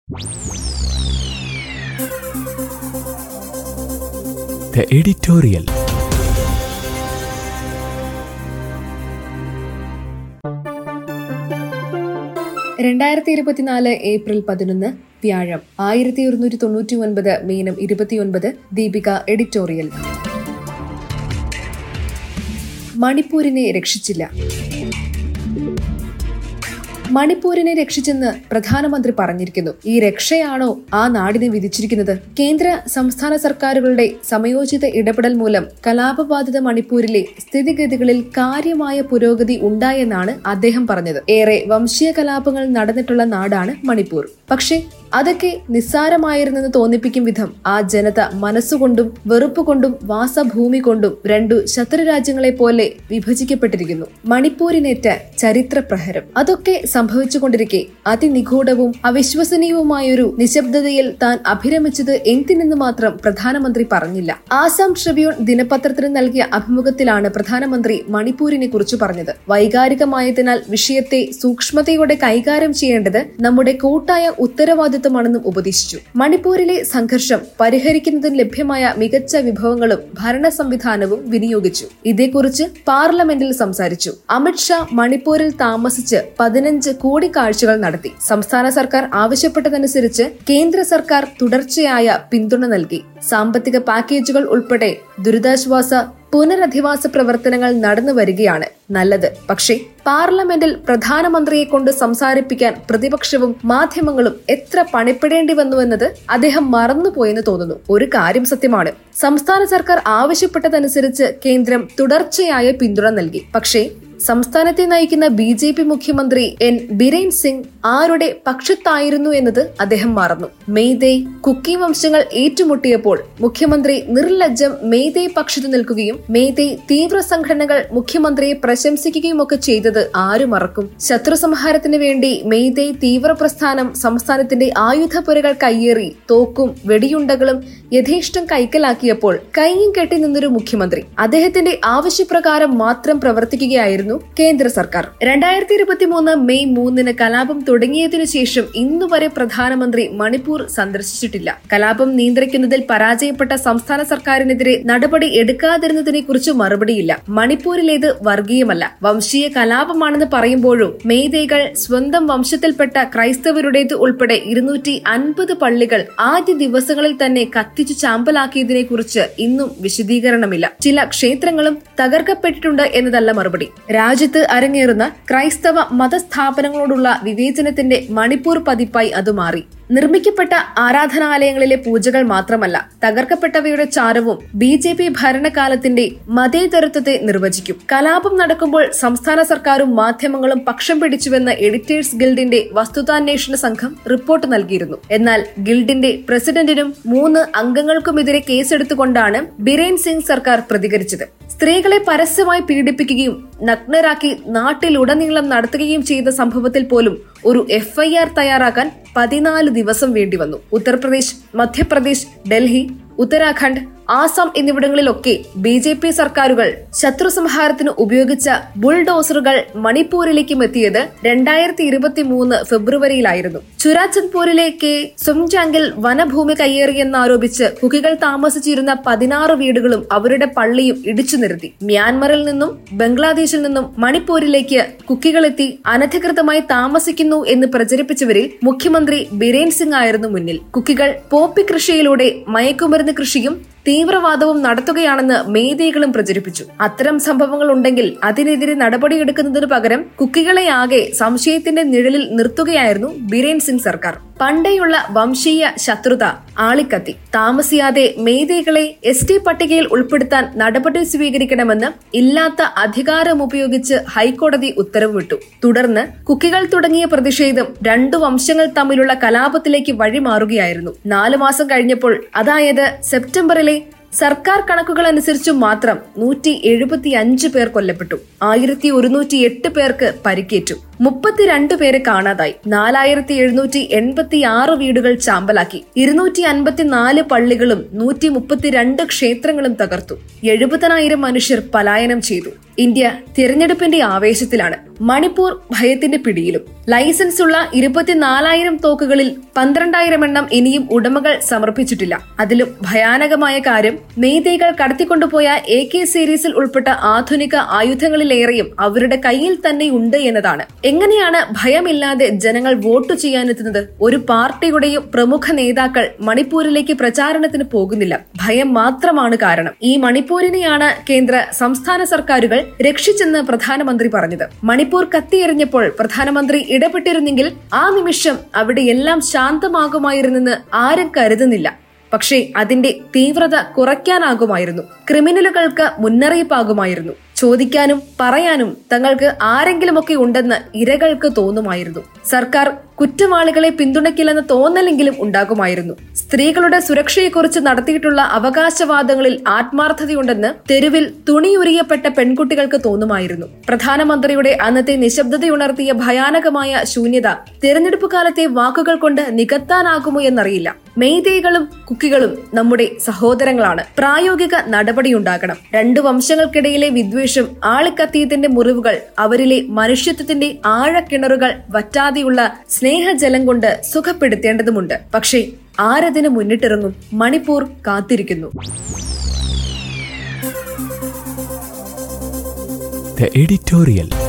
The editorial. രണ്ടായിരത്തി ഇരുപത്തിനാല് April പതിനൊന്ന് വ്യാഴം ആയിരത്തി ഒരുന്നൂറ്റി തൊണ്ണൂറ്റി ഒൻപത് മീനം ഇരുപത്തിയൊൻപത് ദീപിക എഡിറ്റോറിയൽ മണിപ്പൂരിനെ രക്ഷിച്ചില്ല മണിപ്പൂരിനെ രക്ഷിച്ചെന്ന് പ്രധാനമന്ത്രി പറഞ്ഞിരിക്കുന്നു ഈ രക്ഷയാണോ ആ നാടിനെ വിധിച്ചിരിക്കുന്നത് കേന്ദ്ര സംസ്ഥാന സർക്കാരുകളുടെ സമയോചിത ഇടപെടൽ മൂലം കലാപബാധിത മണിപ്പൂരിലെ സ്ഥിതിഗതികളിൽ കാര്യമായ പുരോഗതി ഉണ്ടായെന്നാണ് അദ്ദേഹം പറഞ്ഞത് ഏറെ വംശീയ കലാപങ്ങൾ നടന്നിട്ടുള്ള നാടാണ് മണിപ്പൂർ പക്ഷേ അതൊക്കെ നിസ്സാരമായിരുന്നെന്ന് തോന്നിപ്പിക്കും വിധം ആ ജനത മനസ്സുകൊണ്ടും വെറുപ്പുകൊണ്ടും വാസഭൂമി കൊണ്ടും രണ്ടു ശത്രുരാജ്യങ്ങളെ പോലെ വിഭജിക്കപ്പെട്ടിരിക്കുന്നു മണിപ്പൂരിനേറ്റ ചരിത്ര പ്രഹരം അതൊക്കെ സംഭവിച്ചുകൊണ്ടിരിക്കെ അതിനിഗൂഢവും അവിശ്വസനീയവുമായൊരു നിശബ്ദതയിൽ താൻ അഭിരമിച്ചത് എന്തിനെന്ന് മാത്രം പ്രധാനമന്ത്രി പറഞ്ഞില്ല ആസാം ട്രിബ്യൂൺ ദിനപത്രത്തിന് നൽകിയ അഭിമുഖത്തിലാണ് പ്രധാനമന്ത്രി മണിപ്പൂരിനെ കുറിച്ച് പറഞ്ഞത് വൈകാരികമായതിനാൽ വിഷയത്തെ സൂക്ഷ്മതയോടെ കൈകാര്യം ചെയ്യേണ്ടത് നമ്മുടെ കൂട്ടായ ഉത്തരവാദിത്തമാണെന്നും ഉപദേശിച്ചു മണിപ്പൂരിലെ സംഘർഷം പരിഹരിക്കുന്നതിന് ലഭ്യമായ മികച്ച വിഭവങ്ങളും ഭരണ സംവിധാനവും വിനിയോഗിച്ചു ഇതേക്കുറിച്ച് പാർലമെന്റിൽ സംസാരിച്ചു അമിത്ഷാ മണിപ്പൂരിൽ താമസിച്ച് പതിനഞ്ച് കൂടിക്കാഴ്ചകൾ നടത്തി സംസ്ഥാന സർക്കാർ ആവശ്യപ്പെട്ടതനുസരിച്ച് കേന്ദ്ര സർക്കാർ തുടർച്ചയായ പിന്തുണ നൽകി സാമ്പത്തിക പാക്കേജുകൾ ഉൾപ്പെടെ ദുരിതാശ്വാസ പുനരധിവാസ പ്രവർത്തനങ്ങൾ നടന്നു വരികയാണ് നല്ലത് പക്ഷേ പാർലമെന്റിൽ പ്രധാനമന്ത്രിയെ കൊണ്ട് സംസാരിപ്പിക്കാൻ പ്രതിപക്ഷവും മാധ്യമങ്ങളും എത്ര പണിപ്പെടേണ്ടി വന്നുവെന്നത് അദ്ദേഹം മറന്നുപോയെന്ന് തോന്നുന്നു ഒരു കാര്യം സത്യമാണ് സംസ്ഥാന സർക്കാർ ആവശ്യപ്പെട്ടതനുസരിച്ച് കേന്ദ്രം തുടർച്ചയായ പിന്തുണ നൽകി പക്ഷേ സംസ്ഥാനത്തെ നയിക്കുന്ന ബി ജെ പി മുഖ്യമന്ത്രി എൻ ബിരേൻ സിംഗ് ആരുടെ പക്ഷത്തായിരുന്നു എന്നത് അദ്ദേഹം മറന്നു മെയ്തേ കുക്കി വംശങ്ങൾ ഏറ്റുമുട്ടിയപ്പോൾ മുഖ്യമന്ത്രി നിർലജ്ജം മെയ്തേ പക്ഷത്തു നിൽക്കുകയും മെയ്തേ തീവ്ര സംഘടനകൾ മുഖ്യമന്ത്രിയെ പ്രശംസിക്കുകയും ഒക്കെ ചെയ്തത് ആരു മറക്കും ശത്രു സംഹാരത്തിന് വേണ്ടി മെയ്തേ തീവ്ര പ്രസ്ഥാനം സംസ്ഥാനത്തിന്റെ ആയുധപുരകൾ കയ്യേറി തോക്കും വെടിയുണ്ടകളും യഥേഷ്ടം കൈക്കലാക്കിയപ്പോൾ കൈയും കെട്ടി നിന്നൊരു മുഖ്യമന്ത്രി അദ്ദേഹത്തിന്റെ ആവശ്യപ്രകാരം മാത്രം പ്രവർത്തിക്കുകയായിരുന്നു കേന്ദ്ര സർക്കാർ രണ്ടായിരത്തി ഇരുപത്തി മൂന്ന് മെയ് മൂന്നിന് കലാപം തുടങ്ങിയതിനു ശേഷം ഇന്നുവരെ പ്രധാനമന്ത്രി മണിപ്പൂർ സന്ദർശിച്ചിട്ടില്ല കലാപം നിയന്ത്രിക്കുന്നതിൽ പരാജയപ്പെട്ട സംസ്ഥാന സർക്കാരിനെതിരെ നടപടി എടുക്കാതിരുന്നതിനെ കുറിച്ച് മറുപടിയില്ല മണിപ്പൂരിലേത് വർഗീയമല്ല വംശീയ കലാപമാണെന്ന് പറയുമ്പോഴും മെയ്തേകൾ സ്വന്തം വംശത്തിൽപ്പെട്ട ക്രൈസ്തവരുടേത് ഉൾപ്പെടെ ഇരുന്നൂറ്റി അൻപത് പള്ളികൾ ആദ്യ ദിവസങ്ങളിൽ തന്നെ കത്തിച്ചു ചാമ്പലാക്കിയതിനെ കുറിച്ച് ഇന്നും വിശദീകരണമില്ല ചില ക്ഷേത്രങ്ങളും തകർക്കപ്പെട്ടിട്ടുണ്ട് എന്നതല്ല മറുപടി രാജ്യത്ത് അരങ്ങേറുന്ന ക്രൈസ്തവ മതസ്ഥാപനങ്ങളോടുള്ള വിവേചനത്തിന്റെ മണിപ്പൂർ പതിപ്പായി അത് മാറി നിർമ്മിക്കപ്പെട്ട ആരാധനാലയങ്ങളിലെ പൂജകൾ മാത്രമല്ല തകർക്കപ്പെട്ടവയുടെ ചാരവും ബി ജെ പി ഭരണകാലത്തിന്റെ മതേതരത്വത്തെ നിർവചിക്കും കലാപം നടക്കുമ്പോൾ സംസ്ഥാന സർക്കാരും മാധ്യമങ്ങളും പക്ഷം പിടിച്ചുവെന്ന് എഡിറ്റേഴ്സ് ഗിൽഡിന്റെ വസ്തുതാന്വേഷണ സംഘം റിപ്പോർട്ട് നൽകിയിരുന്നു എന്നാൽ ഗിൽഡിന്റെ പ്രസിഡന്റിനും മൂന്ന് അംഗങ്ങൾക്കുമെതിരെ കേസെടുത്തുകൊണ്ടാണ് ബിരേൻ സിംഗ് സർക്കാർ പ്രതികരിച്ചത് സ്ത്രീകളെ പരസ്യമായി പീഡിപ്പിക്കുകയും നഗ്നരാക്കി നാട്ടിലുടനീളം നടത്തുകയും ചെയ്ത സംഭവത്തിൽ പോലും ഒരു എഫ്ഐആർ തയ്യാറാക്കാൻ പതിനാല് ദിവസം വേണ്ടിവന്നു ഉത്തർപ്രദേശ് മധ്യപ്രദേശ് ഡൽഹി ഉത്തരാഖണ്ഡ് ആസാം എന്നിവിടങ്ങളിലൊക്കെ ബി ജെ പി സർക്കാരുകൾ ശത്രു സംഹാരത്തിന് ഉപയോഗിച്ച ബുൾഡോസറുകൾ മണിപ്പൂരിലേക്കും എത്തിയത് രണ്ടായിരത്തി ഇരുപത്തി മൂന്ന് ഫെബ്രുവരിയിലായിരുന്നു ചുരാചന്ദ്പൂരിലെ കെ സുംജാങ്കിൽ വനഭൂമി കയ്യേറിയെന്നാരോപിച്ച് കുക്കികൾ താമസിച്ചിരുന്ന പതിനാറ് വീടുകളും അവരുടെ പള്ളിയും ഇടിച്ചു നിരത്തി മ്യാൻമറിൽ നിന്നും ബംഗ്ലാദേശിൽ നിന്നും മണിപ്പൂരിലേക്ക് കുക്കികളെത്തി അനധികൃതമായി താമസിക്കുന്നു എന്ന് പ്രചരിപ്പിച്ചവരിൽ മുഖ്യമന്ത്രി ബിരേൻ സിംഗ് ആയിരുന്നു മുന്നിൽ കുക്കികൾ പോപ്പി കൃഷിയിലൂടെ മയക്കുമരുന്ന് കൃഷിയും തീവ്രവാദവും നടത്തുകയാണെന്ന് മേധേകളും പ്രചരിപ്പിച്ചു അത്തരം സംഭവങ്ങൾ ഉണ്ടെങ്കിൽ അതിനെതിരെ നടപടിയെടുക്കുന്നതിനു പകരം കുക്കികളെ ആകെ സംശയത്തിന്റെ നിഴലിൽ നിർത്തുകയായിരുന്നു ബിരേൻ സിംഗ് സർക്കാർ പണ്ടേയുള്ള വംശീയ ശത്രുത ആളിക്കത്തി താമസിയാതെ മേധേകളെ എസ് ടി പട്ടികയിൽ ഉൾപ്പെടുത്താൻ നടപടി സ്വീകരിക്കണമെന്ന് ഇല്ലാത്ത അധികാരം ഉപയോഗിച്ച് ഹൈക്കോടതി ഉത്തരവ് വിട്ടു തുടർന്ന് കുക്കികൾ തുടങ്ങിയ പ്രതിഷേധം രണ്ടു വംശങ്ങൾ തമ്മിലുള്ള കലാപത്തിലേക്ക് വഴിമാറുകയായിരുന്നു നാലു മാസം കഴിഞ്ഞപ്പോൾ അതായത് സെപ്റ്റംബറിലെ സർക്കാർ കണക്കുകൾ അനുസരിച്ചു മാത്രം നൂറ്റി എഴുപത്തി അഞ്ച് പേർ കൊല്ലപ്പെട്ടു ആയിരത്തി ഒരുന്നൂറ്റി എട്ട് പേർക്ക് പരിക്കേറ്റു മുപ്പത്തിരണ്ട് പേരെ കാണാതായി നാലായിരത്തി എഴുന്നൂറ്റി എൺപത്തി ആറ് വീടുകൾ ചാമ്പലാക്കി ഇരുന്നൂറ്റി അൻപത്തിനാല് പള്ളികളും നൂറ്റി മുപ്പത്തിരണ്ട് ക്ഷേത്രങ്ങളും തകർത്തു എഴുപതിനായിരം മനുഷ്യർ പലായനം ചെയ്തു ഇന്ത്യ തിരഞ്ഞെടുപ്പിന്റെ ആവേശത്തിലാണ് മണിപ്പൂർ ഭയത്തിന്റെ പിടിയിലും ലൈസൻസ് ഉള്ള ഇരുപത്തിനാലായിരം തോക്കുകളിൽ പന്ത്രണ്ടായിരം എണ്ണം ഇനിയും ഉടമകൾ സമർപ്പിച്ചിട്ടില്ല അതിലും ഭയാനകമായ കാര്യം മെയ്തേകൾ കടത്തിക്കൊണ്ടുപോയ എ കെ സീരീസിൽ ഉൾപ്പെട്ട ആധുനിക ആയുധങ്ങളിലേറെയും അവരുടെ കയ്യിൽ തന്നെ ഉണ്ട് എന്നതാണ് എങ്ങനെയാണ് ഭയമില്ലാതെ ജനങ്ങൾ വോട്ട് ചെയ്യാനെത്തുന്നത് ഒരു പാർട്ടിയുടെയും പ്രമുഖ നേതാക്കൾ മണിപ്പൂരിലേക്ക് പ്രചാരണത്തിന് പോകുന്നില്ല ഭയം മാത്രമാണ് കാരണം ഈ മണിപ്പൂരിനെയാണ് കേന്ദ്ര സംസ്ഥാന സർക്കാരുകൾ രക്ഷിച്ചെന്ന് പ്രധാനമന്ത്രി പറഞ്ഞത് മണിപ്പൂർ കത്തിയെറിഞ്ഞപ്പോൾ പ്രധാനമന്ത്രി ഇടപെട്ടിരുന്നെങ്കിൽ ആ നിമിഷം അവിടെയെല്ലാം ശാന്തമാകുമായിരുന്നെന്ന് ആരും കരുതുന്നില്ല പക്ഷേ അതിന്റെ തീവ്രത കുറയ്ക്കാനാകുമായിരുന്നു ക്രിമിനലുകൾക്ക് മുന്നറിയിപ്പാകുമായിരുന്നു ചോദിക്കാനും പറയാനും തങ്ങൾക്ക് ആരെങ്കിലുമൊക്കെ ഉണ്ടെന്ന് ഇരകൾക്ക് തോന്നുമായിരുന്നു സർക്കാർ കുറ്റവാളികളെ പിന്തുണയ്ക്കില്ലെന്ന തോന്നലെങ്കിലും ഉണ്ടാകുമായിരുന്നു സ്ത്രീകളുടെ സുരക്ഷയെക്കുറിച്ച് നടത്തിയിട്ടുള്ള അവകാശവാദങ്ങളിൽ ആത്മാർത്ഥതയുണ്ടെന്ന് തെരുവിൽ തുണിയുരിയപ്പെട്ട പെൺകുട്ടികൾക്ക് തോന്നുമായിരുന്നു പ്രധാനമന്ത്രിയുടെ അന്നത്തെ നിശബ്ദതയുണർത്തിയ ഭയാനകമായ ശൂന്യത തിരഞ്ഞെടുപ്പ് കാലത്തെ വാക്കുകൾ കൊണ്ട് നികത്താനാകുമോ എന്നറിയില്ല മെയ്തേകളും കുക്കികളും നമ്മുടെ സഹോദരങ്ങളാണ് പ്രായോഗിക നടപടിയുണ്ടാകണം രണ്ടു വംശങ്ങൾക്കിടയിലെ വിദ്വേഷം ആളിക്കത്തിയതിന്റെ മുറിവുകൾ അവരിലെ മനുഷ്യത്വത്തിന്റെ ആഴക്കിണറുകൾ വറ്റാതെയുള്ള സ്നേഹജലം കൊണ്ട് സുഖപ്പെടുത്തേണ്ടതുമുണ്ട് പക്ഷേ ആരതിന് മുന്നിട്ടിറങ്ങും മണിപ്പൂർ കാത്തിരിക്കുന്നു The editorial.